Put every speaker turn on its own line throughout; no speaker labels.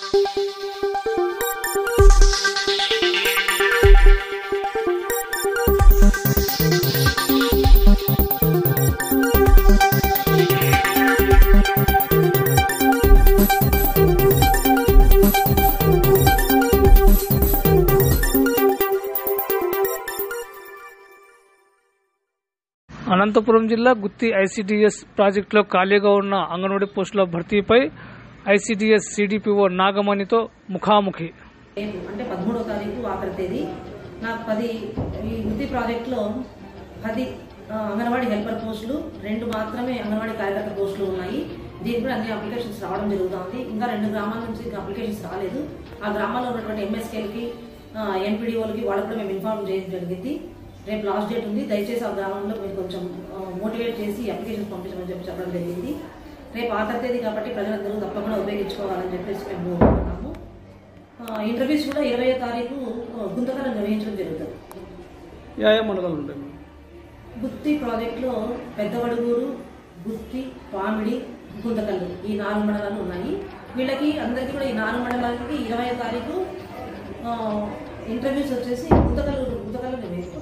అనంతపురం జిల్లా గుత్తి ఐసీడీఎస్ ప్రాజెక్టులో ఖాళీగా ఉన్న అంగన్వాడీ పోస్టుల భర్తీపై ఐసీడీఎస్ సిడిపిఓ నాగమణితో ముఖాముఖి
రేపు అంటే పదమూడో తారీఖు ఆఖరి తేదీ నాకు పది ఈ వృత్తి ప్రాజెక్టులో పది ఆ, అంగన్వాడీ హెల్పర్ పోస్టులు రెండు మాత్రమే అంగన్వాడీ కార్యకర్త పోస్టులు ఉన్నాయి దీనికి కూడా అన్ని అప్లికేషన్స్ రావడం జరుగుతుంది ఇంకా రెండు గ్రామాల నుంచి ఇంకా అప్లికేషన్స్ రాలేదు ఆ గ్రామాల్లో ఉన్నటువంటి ఎంఎస్కేలకి ఎన్పిడిఓలకి వాళ్ళకి కూడా మేము ఇన్ఫార్మ్ చేయడం జరిగింది రేపు లాస్ట్ డేట్ ఉంది దయచేసి ఆ గ్రామంలో మీరు కొంచెం మోటివేట్ చేసి అప్లికేషన్స్ పంపించమని చెప్పి చెప్పడం జరిగింది రేపు ఆఖరి తేదీ కాబట్టి ప్రజలందరూ తప్పకుండా ఉపయోగించుకోవాలని చెప్పేసి మేము కోరుకుంటున్నాము ఆ, ఇంటర్వ్యూస్ కూడా ఇరవై తారీఖు ఆ, గుంతకల్లో నిర్వహించడం జరుగుతుంది
యా యా మండలాలు ఉంటాయి మేడం?
గుత్తి ప్రాజెక్టులో పెద్దవడుగూరు గుత్తి పామిడి గుంతకల్లు ఈ నాలుగు మండలాలు ఉన్నాయి వీళ్ళకి అందరికీ కూడా ఈ నాలుగు మండలాలకి ఇరవై తారీఖు ఆ, ఇంటర్వ్యూస్ వచ్చేసి గుంతకల్లు గుంతకల్లు నిర్వహిస్తాం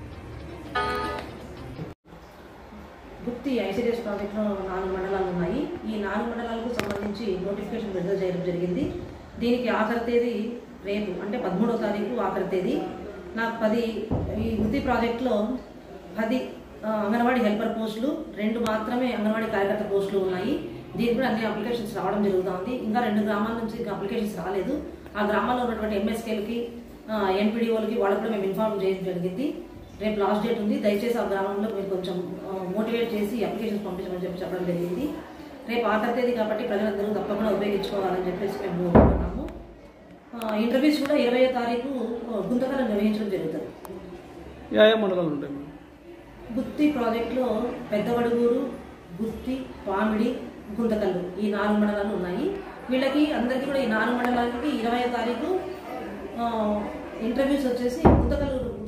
గుత్తి ఐసిడిఎస్ ప్రాజెక్టులో నాలుగు మండలాలు ఉన్నాయి ఈ నాలుగు మండలాలకు సంబంధించి నోటిఫికేషన్ విడుదల చేయడం జరిగింది దీనికి ఆఖరి తేదీ రేపు అంటే పదమూడో తారీఖు ఆఖరి తేదీ నాకు పది ఈ వృత్తి ప్రాజెక్టులో పది ఆ, అంగన్వాడీ హెల్పర్ పోస్టులు రెండు మాత్రమే అంగన్వాడీ కార్యకర్త పోస్టులు ఉన్నాయి దీనికి కూడా అన్ని అప్లికేషన్స్ రావడం జరుగుతుంది ఇంకా రెండు గ్రామాల నుంచి ఇంకా అప్లికేషన్స్ రాలేదు ఆ గ్రామాల్లో ఉన్నటువంటి ఎంఎస్కేలకి ఎన్పిడిఓలకి వాళ్ళకి కూడా మేము ఇన్ఫార్మ్ చేయడం జరిగింది రేపు లాస్ట్ డేట్ ఉంది దయచేసి ఆ గ్రామంలో మీరు కొంచెం మోటివేట్ చేసి అప్లికేషన్స్ పంపించమని చెప్పి చెప్పడం జరిగింది రేపు ఆఖరి తేదీ కాబట్టి ప్రజలందరూ తప్పకుండా ఉపయోగించుకోవాలని చెప్పేసి మేము కోరుకుంటున్నాము ఆ, ఇంటర్వ్యూస్ కూడా ఇరవై తారీఖు ఆ, గుంతకల్లో నిర్వహించడం జరుగుతుంది
యా యా మండలాలు ఉంటాయి మేడం?
గుత్తి ప్రాజెక్టులో పెద్దవడుగూరు గుత్తి పామిడి గుంతకల్లు ఈ నాలుగు మండలాలు ఉన్నాయి వీళ్ళకి అందరికీ కూడా ఈ నాలుగు మండలాలకి ఇరవై తారీఖు ఆ, ఇంటర్వ్యూస్ వచ్చేసి గుంతకల్లు